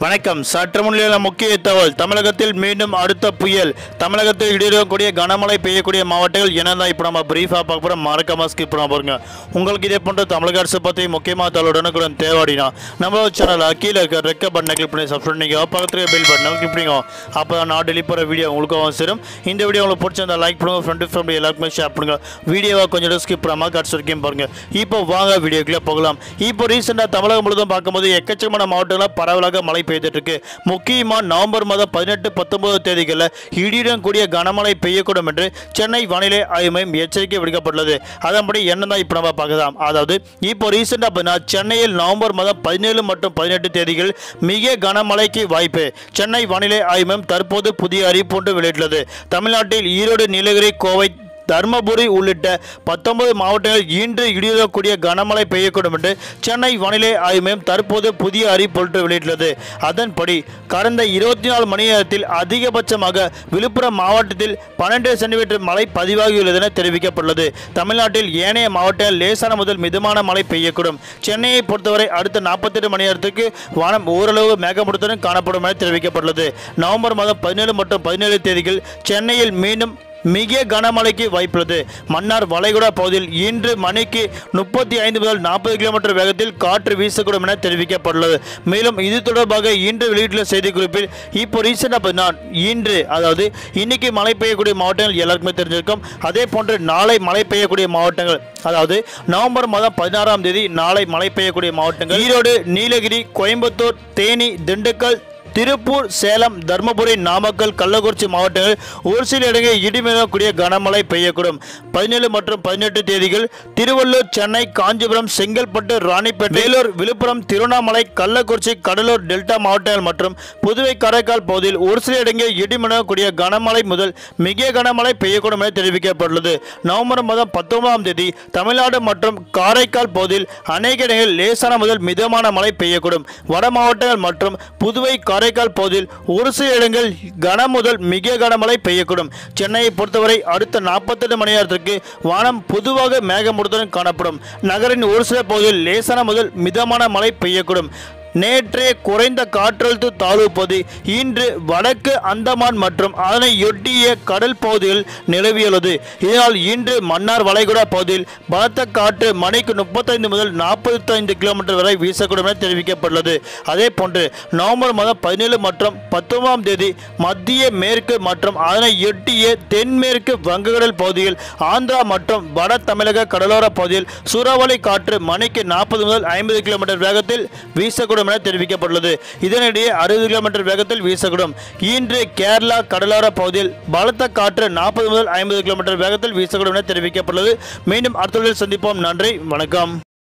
வணக்கம் சற்று முன்னிலையில் முக்கிய தகவல் தமிழகத்தில் மீண்டும் அடுத்த புயல் தமிழகத்தில் இடையிடக்கூடிய கனமழை பெய்யக்கூடிய மாவட்டங்கள் என்னதான் இப்போ நம்ம பிரீஃபாக பார்க்க போகிறோம் மறக்காம ஸ்கிப் பண்ண பாருங்க உங்களுக்கு இதே போன்ற தமிழக அரசு பற்றி முக்கியமான தகவலுடன் தேவாடினா நம்மளோட சேனல் கீழே இருக்க ரெக்க பட்டனை கிளிக் பண்ணி சப்ஸ்கிரைப் பண்ணிக்கோ பக்கத்துல பெல் பட்டனை கிளிக் பண்ணிக்கோ அப்போ தான் நான் டெலி போகிற வீடியோ உங்களுக்கும் சேரும் இந்த வீடியோ உங்களுக்கு பிடிச்சிருந்தா லைக் பண்ணுங்க ஃப்ரெண்டு ஃபேமிலி எல்லாருக்குமே ஷேர் பண்ணுங்க வீடியோவை கொஞ்சம் ஸ்கிப் பண்ணாமல் கடைசி வரைக்கும் பாருங்க இப்போ வாங்க வீடியோக்குள்ளே போகலாம் இப்போ ரீசெண்டாக தமிழகம் முழுவதும் பார்க்கும்போது எக்கச்சக்கமான மாவட்டங்களில் பரவலாக மழை பெய்துட்டு இருக்கு முக்கியமாக நவம்பர் மாதம் பதினெட்டு பத்தொன்பது தேதிகளில் இடியுடன் கூடிய கனமழை பெய்யக்கூடும் என்று சென்னை வானிலை ஆய்வு மையம் எச்சரிக்கை விடுக்கப்பட்டுள்ளது அதன்படி என்னதான் இப்போ நம்ம பார்க்கலாம் அதாவது இப்போ ரீசெண்டாக பார்த்தீங்கன்னா சென்னையில் நவம்பர் மாதம் பதினேழு மற்றும் பதினெட்டு தேதிகள் மிக கனமழைக்கு வாய்ப்பு சென்னை வானிலை ஆய்வு மையம் தற்போது புதிய அறிவிப்பு ஒன்று வெளியிட்டுள்ளது தமிழ்நாட்டில் ஈரோடு நீலகிரி கோவை தர்மபுரி உள்ளிட்ட பத்தொன்பது மாவட்டங்களில் இன்று இடியுறக்கூடிய கனமழை பெய்யக்கூடும் என்று சென்னை வானிலை ஆய்வு மையம் தற்போது புதிய அறிவிப்பு வெளியிட்டுள்ளது அதன்படி கடந்த இருபத்தி நாலு மணி நேரத்தில் அதிகபட்சமாக விழுப்புரம் மாவட்டத்தில் பன்னெண்டு சென்டிமீட்டர் மழை பதிவாகியுள்ளது என தெரிவிக்கப்பட்டுள்ளது தமிழ்நாட்டில் ஏனைய மாவட்டங்களில் லேசான முதல் மிதமான மழை பெய்யக்கூடும் சென்னையை பொறுத்தவரை அடுத்த நாற்பத்தெட்டு மணி நேரத்துக்கு வானம் ஓரளவு மேகமூட்டத்துடன் காணப்படும் என தெரிவிக்கப்பட்டுள்ளது நவம்பர் மாதம் பதினேழு மற்றும் பதினேழு தேதிகள் சென்னையில் மீண்டும் மிக கனமழைக்கு வாய்ப்புள்ளது மன்னார் வளைகுடா பகுதியில் இன்று மணிக்கு முப்பத்தி ஐந்து முதல் நாற்பது கிலோமீட்டர் வேகத்தில் காற்று வீசக்கூடும் என தெரிவிக்கப்பட்டுள்ளது மேலும் இது தொடர்பாக இன்று வெளியிட்டுள்ள செய்திக்குறிப்பில் இப்போ ரீசெண்டாக பார்த்தீங்கன்னா இன்று அதாவது இன்னைக்கு மழை பெய்யக்கூடிய மாவட்டங்கள் எல்லாருக்குமே தெரிஞ்சிருக்கும் அதே போன்று நாளை மழை பெய்யக்கூடிய மாவட்டங்கள் அதாவது நவம்பர் மாதம் பதினாறாம் தேதி நாளை மழை பெய்யக்கூடிய மாவட்டங்கள் ஈரோடு நீலகிரி கோயம்புத்தூர் தேனி திண்டுக்கல் திருப்பூர் சேலம் தருமபுரி நாமக்கல் கள்ளக்குறிச்சி மாவட்டங்களில் ஒரு சில இடங்களில் இடிமிடக்கூடிய கனமழை பெய்யக்கூடும் பதினேழு மற்றும் பதினெட்டு தேதிகள் திருவள்ளூர் சென்னை காஞ்சிபுரம் செங்கல்பட்டு ராணிப்பேட்டை வேலூர் விழுப்புரம் திருவண்ணாமலை கள்ளக்குறிச்சி கடலூர் டெல்டா மாவட்டங்கள் மற்றும் புதுவை காரைக்கால் பகுதியில் ஒரு சில இடங்களில் இடிமிடக்கூடிய கனமழை முதல் மிக கனமழை பெய்யக்கூடும் என தெரிவிக்கப்பட்டுள்ளது நவம்பர் மாதம் பத்தொன்பதாம் தேதி தமிழ்நாடு மற்றும் காரைக்கால் பகுதியில் அநேக இடங்களில் லேசான முதல் மிதமான மழை பெய்யக்கூடும் வட மாவட்டங்கள் மற்றும் புதுவை காரைக்கால் பகுதியில் ஒரு சில இடங்கள் கன முதல் மிக கனமழை பெய்யக்கூடும் சென்னையை பொறுத்தவரை அடுத்த நாற்பத்தெட்டு மணி நேரத்திற்கு வானம் பொதுவாக மேகமூட்டத்துடன் காணப்படும் நகரின் ஒரு சில பகுதியில் லேசான முதல் மிதமான மழை பெய்யக்கூடும் நேற்றே குறைந்த காற்றழுத்த தாழ்வு பகுதி இன்று வடக்கு அந்தமான் மற்றும் அதனையொட்டிய கடல் பகுதியில் நிலவியுள்ளது இதனால் இன்று மன்னார் வளைகுடா பகுதியில் பலத்த காற்று மணிக்கு முப்பத்தைந்து முதல் நாற்பத்தைந்து கிலோமீட்டர் வரை வீசக்கூடும் என தெரிவிக்கப்பட்டுள்ளது அதே போன்று நவம்பர் மாதம் பதினேழு மற்றும் பத்தொன்பதாம் தேதி மத்திய மேற்கு மற்றும் அதனையொட்டிய தென்மேற்கு வங்கக்கடல் பகுதியில் ஆந்திரா மற்றும் வட தமிழக கடலோர பகுதியில் சூறாவளி காற்று மணிக்கு நாற்பது முதல் ஐம்பது கிலோமீட்டர் வேகத்தில் வீசக்கூடும் என தெரிவிக்கப்பட்டுள்ளது இதனிடையே அறுபது கிலோமீட்டர் வேகத்தில் வீசக்கூடும் இன்று கேரளா கடலோர பகுதியில் பலத்த காற்று நாற்பது முதல் ஐம்பது கிலோமீட்டர் வேகத்தில் வீசக்கூடும் என தெரிவிக்கப்பட்டுள்ளது மீண்டும் அடுத்த சந்திப்போம் நன்றி வணக்கம்